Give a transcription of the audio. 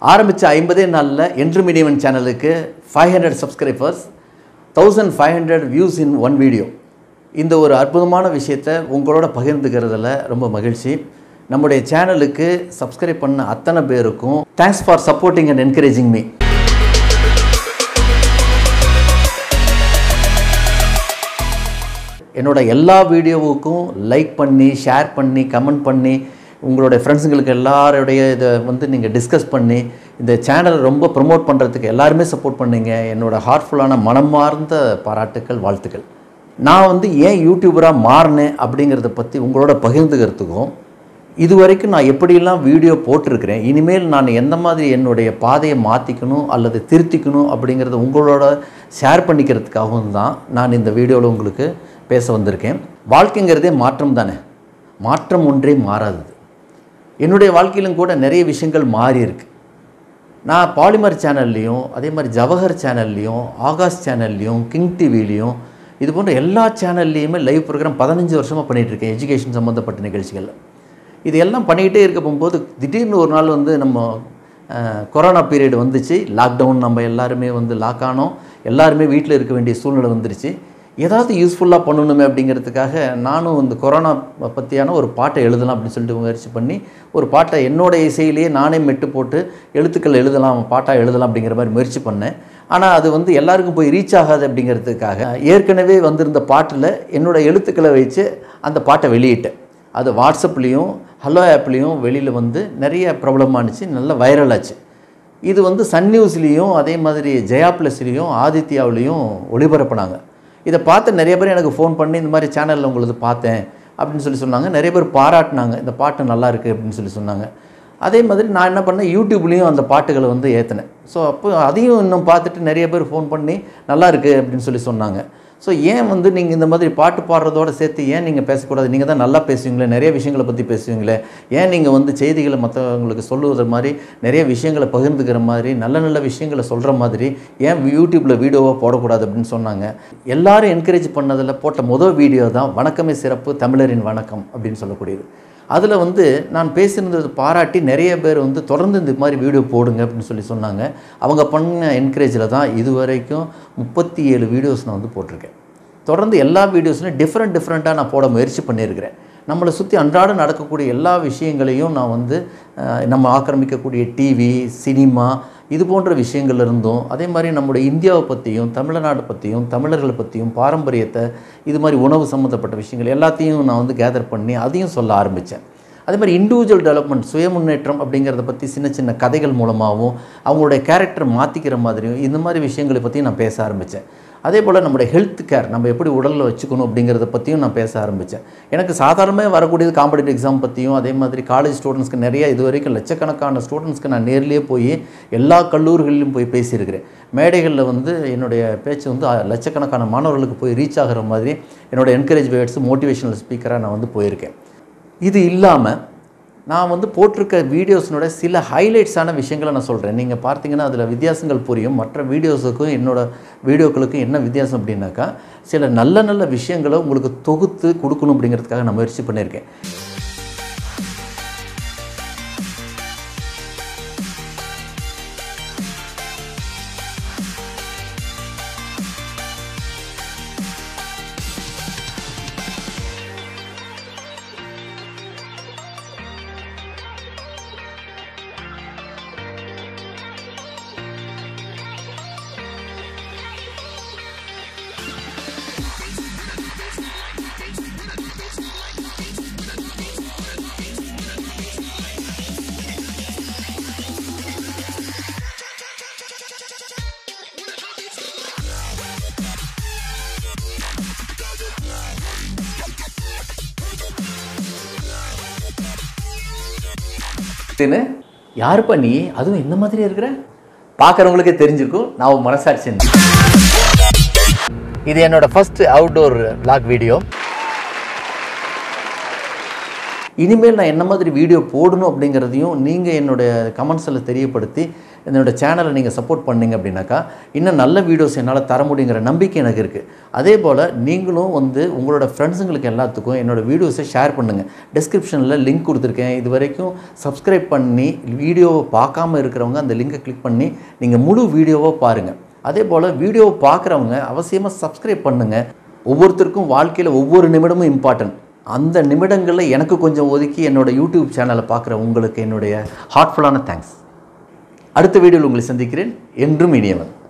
ஆரம்பித்த ஐம்பதே நாளில் என்று மீடியவன் சேனலுக்கு five hundred subscribers thousand five hundred views in one video இந்த ஒரு அற்புதமான விஷயத்தை உங்களோட பகிர்ந்துக்கிறதுல ரொம்ப மகிழ்ச்சி நம்முடைய சேனலுக்கு சப்ஸ்கிரைப் பண்ண அத்தனை பேருக்கும் thanks for supporting and encouraging me என்னோட எல்லா வீடியோவுக்கும் லைக் பண்ணி ஷேர் பண்ணி கமெண்ட் பண்ணி உங்களுடைய ஃப்ரெண்ட்ஸுங்களுக்கு எல்லாருடைய இதை வந்து நீங்கள் டிஸ்கஸ் பண்ணி இந்த சேனலை ரொம்ப ப்ரமோட் பண்ணுறதுக்கு எல்லாருமே சப்போர்ட் பண்ணீங்க என்னோட ஹார்ட்ஃபுல்லான மனமார்ந்த பாராட்டுக்கள் வாழ்த்துக்கள் நான் வந்து ஏன் யூடியூபராக மாறினேன் அப்படிங்கிறத பற்றி உங்களோட பகிர்ந்துக்கிறதுக்கும் இது வரைக்கும் நான் எப்படியெல்லாம் வீடியோ போட்டிருக்கிறேன் இனிமேல் நான் எந்த மாதிரி என்னுடைய பாதையை மாற்றிக்கணும் அல்லது திருத்திக்கணும் அப்படிங்கிறத உங்களோட ஷேர் பண்ணிக்கிறதுக்காகவும் தான் நான் இந்த வீடியோவில் உங்களுக்கு பேச வந்திருக்கேன் வாழ்க்கைங்கிறதே மாற்றம் தானே மாற்றம் ஒன்றே மாறாதது என்னுடைய வாழ்க்கையிலும் கூட நிறைய விஷயங்கள் மாறி இருக்கு நான் பாலிமர் சேனல்லையும் அதே மாதிரி ஜவஹர் சேனல்லையும் ஆகாஷ் சேனல்லையும் கிங் டிவிலையும் இது போன்ற எல்லா சேனல்லையுமே லைவ் ப்ரோக்ராம் பதினஞ்சு வருஷமாக பண்ணிகிட்டு இருக்கேன் எஜுகேஷன் சம்மந்தப்பட்ட நிகழ்ச்சிகளில் இது எல்லாம் பண்ணிக்கிட்டே இருக்க போகும்போது திடீர்னு ஒரு நாள் வந்து நம்ம அஹ், கொரோனா பீரியட் வந்துச்சு லாக்டவுன் நம்ம எல்லாருமே வந்து லாக் ஆனோம் எல்லாருமே வீட்டில் இருக்க வேண்டிய சூழ்நிலை வந்துருச்சு ஏதாவது யூஸ்ஃபுல்லாக பண்ணணுமே அப்படிங்கிறதுக்காக நானும் இந்த கொரோனா பற்றியான ஒரு பாட்டை எழுதலாம் அப்படின்னு சொல்லிட்டு முயற்சி பண்ணி ஒரு பாட்டை என்னோட இசையிலேயே நானே மெட்டு போட்டு எழுத்துக்கள் எழுதலாம் பாட்டாக எழுதலாம் அப்படிங்கிற மாதிரி முயற்சி பண்ணேன் ஆனால் அது வந்து எல்லாருக்கும் போய் ரீச் ஆகாது அப்படிங்கிறதுக்காக ஏற்கனவே வந்திருந்த பாட்டில் என்னோட எழுத்துக்களை வச்சு அந்த பாட்டை வெளியிட்டேன் அது வாட்ஸ்அப்லேயும் ஹலோ ஆப்லேயும் வெளியில் வந்து நிறைய ப்ராப்ளமானுச்சு நல்லா வைரல் ஆச்சு இது வந்து சன் நியூஸ்லேயும் அதே மாதிரி ஜெயா ப்ளஸ்லேயும் ஆதித்யாவிலையும் ஒளிபரப்புனாங்க இதை பார்த்து நிறைய பேர் எனக்கு ஃபோன் பண்ணி இந்த மாதிரி சேனலில் உங்களது பார்த்தேன் அப்படின்னு சொல்லி சொன்னாங்க நிறைய பேர் பாராட்டினாங்க இந்த பாட்டு நல்லா இருக்குது அப்படின்னு சொல்லி சொன்னாங்க அதே மாதிரி நான் என்ன பண்ணேன் யூடியூப்லேயும் அந்த பாட்டுகளை வந்து ஏற்றினேன் ஸோ அப்போ அதையும் இன்னும் பார்த்துட்டு நிறைய பேர் ஃபோன் பண்ணி நல்லா இருக்குது அப்படின்னு சொல்லி சொன்னாங்க ஸோ ஏன் வந்து நீங்கள் இந்த மாதிரி பாட்டு பாடுறதோட சேர்த்து ஏன் நீங்கள் பேசக்கூடாது நீங்கள் தான் நல்லா பேசுவீங்களே நிறைய விஷயங்களை பற்றி பேசுவீங்களே ஏன் நீங்கள் வந்து செய்திகளை மற்றவங்களுக்கு சொல்லுவது மாதிரி நிறைய விஷயங்களை பகிர்ந்துக்கிற மாதிரி நல்ல நல்ல விஷயங்களை சொல்கிற மாதிரி ஏன் யூடியூப்பில் வீடியோவாக போடக்கூடாது அப்படின்னு சொன்னாங்க எல்லாரும் என்கரேஜ் பண்ணதில் போட்ட முதல் வீடியோ தான் வணக்கமே சிறப்பு தமிழரின் வணக்கம் அப்படின்னு சொல்லக்கூடியது அதில் வந்து நான் பேசியிருந்தது பாராட்டி நிறைய பேர் வந்து தொடர்ந்து இந்த மாதிரி வீடியோ போடுங்க அப்படின்னு சொல்லி சொன்னாங்க அவங்க பண்ண என்கரேஜில் தான் இது வரைக்கும் முப்பத்தி ஏழு வீடியோஸ் நான் வந்து போட்டிருக்கேன் தொடர்ந்து எல்லா வீடியோஸ்லையும் டிஃப்ரெண்ட் டிஃப்ரெண்ட்டாக நான் போட முயற்சி பண்ணியிருக்கிறேன் நம்மளை சுற்றி அன்றாடம் நடக்கக்கூடிய எல்லா விஷயங்களையும் நான் வந்து அஹ், நம்ம ஆக்கிரமிக்கக்கூடிய டிவி சினிமா இது போன்ற விஷயங்கள் இருந்தும் அதே மாதிரி நம்முடைய இந்தியாவை பற்றியும் தமிழ்நாடு பற்றியும் தமிழர்களை பற்றியும் பாரம்பரியத்தை இது மாதிரி உணவு சம்மந்தப்பட்ட விஷயங்கள் எல்லாத்தையும் நான் வந்து கேதர் பண்ணி அதையும் சொல்ல ஆரம்பித்தேன் அதே மாதிரி இண்டிவிஜுவல் டெவலப்மெண்ட் சுய முன்னேற்றம் அப்படிங்கிறத பற்றி சின்ன சின்ன கதைகள் மூலமாகவும் அவங்களுடைய கேரக்டர் மாற்றிக்கிற மாதிரியும் இந்த மாதிரி விஷயங்களை பற்றியும் நான் பேச ஆரம்பித்தேன் அதே போல் நம்முடைய ஹெல்த் கேர் நம்ம எப்படி உடலில் வச்சுக்கணும் அப்படிங்கிறத பற்றியும் நான் பேச ஆரம்பித்தேன் எனக்கு சாதாரணமாக வரக்கூடியது காம்படிட்டிவ் எக்ஸாம் பற்றியும் அதே மாதிரி காலேஜ் ஸ்டூடெண்ட்ஸ்க்கு நிறைய இது வரைக்கும் லட்சக்கணக்கான ஸ்டூடெண்ட்ஸ்க்கு நான் நேர்லேயே போய் எல்லா கல்லூரிகளிலும் போய் பேசியிருக்கிறேன் மேடைகளில் வந்து என்னுடைய பேச்சு வந்து அஹ், லட்சக்கணக்கான மாணவர்களுக்கு போய் ரீச் ஆகிற மாதிரி என்னோட என்கரேஜ் வேர்ட்ஸ் மோட்டிவேஷனல் ஸ்பீக்கராக நான் வந்து போயிருக்கேன் இது இல்லாமல் நான் வந்து போட்டிருக்க வீடியோஸினோட சில ஹைலைட்ஸான விஷயங்களை நான் சொல்கிறேன் நீங்கள் பார்த்தீங்கன்னா அதில் வித்தியாசங்கள் புரியும் மற்ற வீடியோஸுக்கும் என்னோட வீடியோக்களுக்கும் என்ன வித்தியாசம் அப்படின்னாக்கா சில நல்ல நல்ல விஷயங்களை உங்களுக்கு தொகுத்து கொடுக்கணும் அப்படிங்கிறதுக்காக நான் முயற்சி பண்ணியிருக்கேன் தின்னு யாருப்பா நீ அதுவும் இந்த மாதிரி இருக்கிற பார்க்குறவங்களுக்கே தெரிஞ்சிருக்கும் நான் உன் மனசாட்சி இது என்னோட ஃபர்ஸ்ட் அவுட்டோர் vlog வீடியோ இனிமேல் நான் என்ன மாதிரி வீடியோ போடணும் அப்படிங்கிறதையும் நீங்கள் என்னுடைய கமெண்ட்ஸில் தெரியப்படுத்தி என்னோடய சேனலை நீங்கள் சப்போர்ட் பண்ணீங்க அப்படின்னாக்கா இன்னும் நல்ல வீடியோஸ் என்னால் தர முடியுங்கிற நம்பிக்கை எனக்கு இருக்குது அதே போல் நீங்களும் வந்து உங்களோட ஃப்ரெண்ட்ஸுங்களுக்கு எல்லாத்துக்கும் என்னோடய வீடியோஸை ஷேர் பண்ணுங்கள் டிஸ்கிரிப்ஷனில் லிங்க் கொடுத்துருக்கேன் இது வரைக்கும் சப்ஸ்கிரைப் பண்ணி வீடியோவை பார்க்காம இருக்கிறவங்க அந்த லிங்கை கிளிக் பண்ணி நீங்கள் முழு வீடியோவை பாருங்கள் அதே போல் வீடியோவை பார்க்குறவங்க அவசியமாக சப்ஸ்கிரைப் பண்ணுங்கள் ஒவ்வொருத்தருக்கும் வாழ்க்கையில் ஒவ்வொரு நிமிடமும் இம்பார்ட்டன்ட் அந்த நிமிடங்களில் எனக்கு கொஞ்சம் ஒதுக்கி என்னோடய யூடியூப் சேனலை பார்க்குற உங்களுக்கு என்னுடைய ஹார்ட்ஃபுல்லான தேங்க்ஸ் அடுத்த வீடியோவில் உங்களை சந்திக்கிறேன் என்றும் இனியவன்